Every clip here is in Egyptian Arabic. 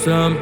سام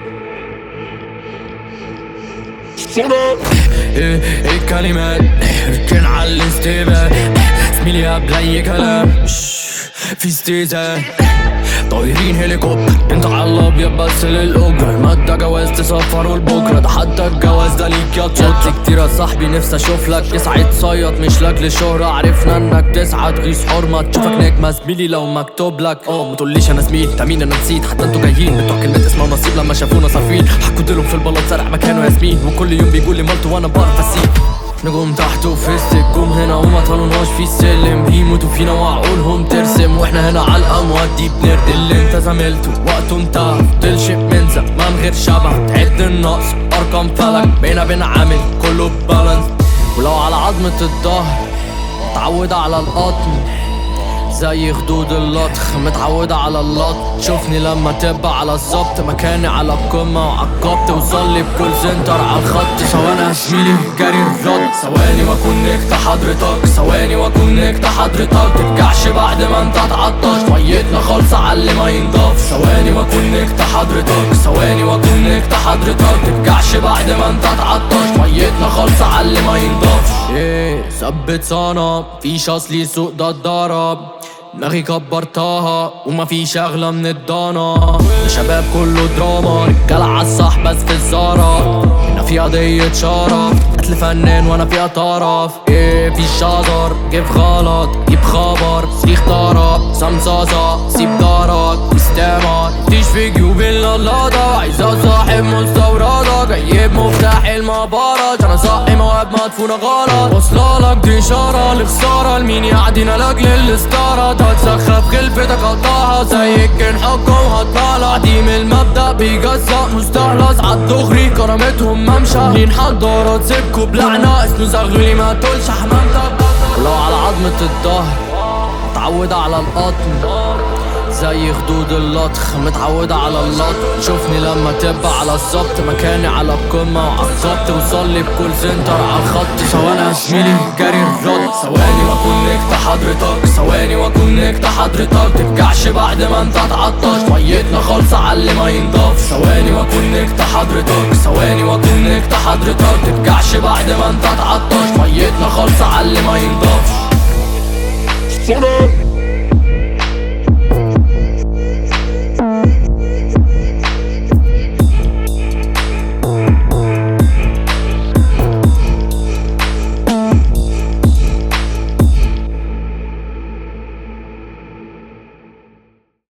ايه ايه الكلمات ركن على الاستباء زميلي قبل اي كلام شش، في استهزاء طايرين هليكوبتر انت على الابيض بس للاجر ما ده جواز تسفروا لبكره ده حتى الجواز ده ليك يا تصدق كتير يا صاحبي نفسي اشوف لك تسعد صيط مش لاجل الشهرة عرفنا انك تسعى تغيظ حرمة تشوفك نجمة زميلي لو مكتوب لك اه ما تقوليش انا زميل انت مين انا نسيت حتى انتوا جايين بتوع كلمة اسمها نصيب لما شافونا صارفين حكوا لهم في البلاط سرق مكانه ياسمين وكل يوم بيقول لي مالتو وانا بعرف اسيب نجوم تحت وفي السجوم هنا وما طلوناش في السلم بيموتوا فينا وعقولهم ترسم واحنا هنا على الاموات دي بنرد اللي انت زميلته وقته انتهى تلشق من زمان غير شبه تعد النقص ارقام فلك بينا بنعامل كله بالانس ولو على عظمة الظهر متعود على القطن زي خدود اللطخ متعود على اللط شوفني لما تبقى على الظبط مكاني على القمة وعالقبط توصل لي بكل سنتر على الخط ثواني يا زميلي جري الرد ثواني واكون نكت حضرتك ثواني واكون نكت حضرتك ترجعش بعد ما انت اتعطش ميتنا خالصة على اللي ما ينضافش ثواني واكون نكت حضرتك ثواني واكون نكت حضرتك ترجعش بعد ما انت اتعطش ميتنا خالصة على اللي ما ينضافش ايه ثبت صنم فيش اصلي سوق ده اتضرب دماغي كبرتها وما في شغلة من الضنا الشباب كله دراما رجالة عالصح بس في الزارة هنا في قضية شرف قتل فنان وانا فيها طرف ايه في شجر كيف غلط جيب خبر صريخ ضرب سمساسة سيب دارك واستمر تيش في جيوب اللالادة عايزة صاحب مستوردة جايب مفتاح المبارة انا صاحي مواد مدفونة غلط واصلة لك دي اشارة لخسارة لمين يعدينا لاجل الاستارة هتسخف خلفتك قطعها زي الجن حكم هتطلع ديم المبدأ بيجزأ مستخلص عالدغري كرامتهم ممشى لين حضارة تسيبكوا بلعنة اسمه زغلولي ما تقولش حمامتك ولو على عظمة الظهر متعود على القطن زي خدود اللطخ متعود على اللط شوفني لما تبقى على الظبط مكاني على القمة وعالظبط توصل لي بكل سنتر على الخط ثواني يا زميلي جري الرد ثواني واكون نكت حضرتك ثواني واكون نكت حضرتك ترجعش بعد ما انت اتعطش ميتنا خالصة على اللي ما ينضافش ثواني واكون نكت حضرتك ثواني واكون نكت حضرتك ترجعش بعد ما انت اتعطش ميتنا خالصة على اللي ما ينضافش